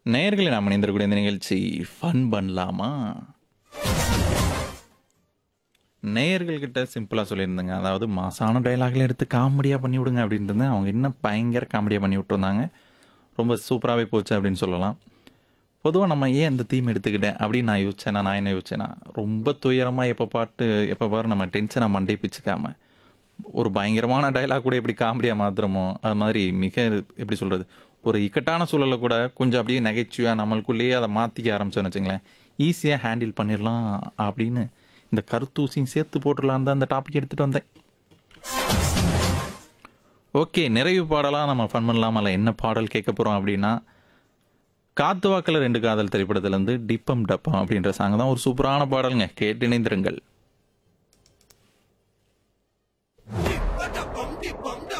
நேயர்களை நாம் இணைந்திருக்கக்கூடிய இந்த நிகழ்ச்சி ஃபன் பண்ணலாமா நேயர்கள் கிட்ட சிம்பிளாக சொல்லியிருந்தேங்க அதாவது மாசான டைலாக்ல எடுத்து காமெடியாக பண்ணி விடுங்க அப்படின்ட்டு அவங்க இன்னும் பயங்கர காமெடியாக பண்ணி விட்டுருந்தாங்க ரொம்ப சூப்பராகவே போச்சு அப்படின்னு சொல்லலாம் பொதுவாக நம்ம ஏன் இந்த தீம் எடுத்துக்கிட்டேன் அப்படின்னு நான் யோசிச்சேனா நான் என்ன யோசிச்சேன்னா ரொம்ப துயரமாக எப்போ பாட்டு எப்போ பாரு நம்ம டென்ஷனை மண்டை பிச்சுக்காம ஒரு பயங்கரமான டைலாக் கூட எப்படி காமெடியாக மாத்துறோமோ அது மாதிரி மிக எப்படி சொல்கிறது ஒரு இக்கட்டான சூழலை கூட கொஞ்சம் அப்படியே நகைச்சுவையாக நம்மளுக்குள்ளேயே அதை மாற்றிக்க ஆரம்பிச்சோன்னு வச்சுங்களேன் ஈஸியாக ஹேண்டில் பண்ணிடலாம் அப்படின்னு இந்த கருத்தூசியும் சேர்த்து போட்டுடலான்னு தான் அந்த டாபிக் எடுத்துகிட்டு வந்தேன் ஓகே நிறைவு பாடலாக நம்ம ஃபன் பண்ணலாம் அல்ல என்ன பாடல் கேட்க போகிறோம் அப்படின்னா காத்து வாக்கில் ரெண்டு காதல் திரைப்படத்துலேருந்து டிப்பம் டப்பம் அப்படின்ற சாங் தான் ஒரு சூப்பரான பாடலுங்க கேட்டு இணைந்திருங்கள் Dip-a-dum-dip-bum-dum.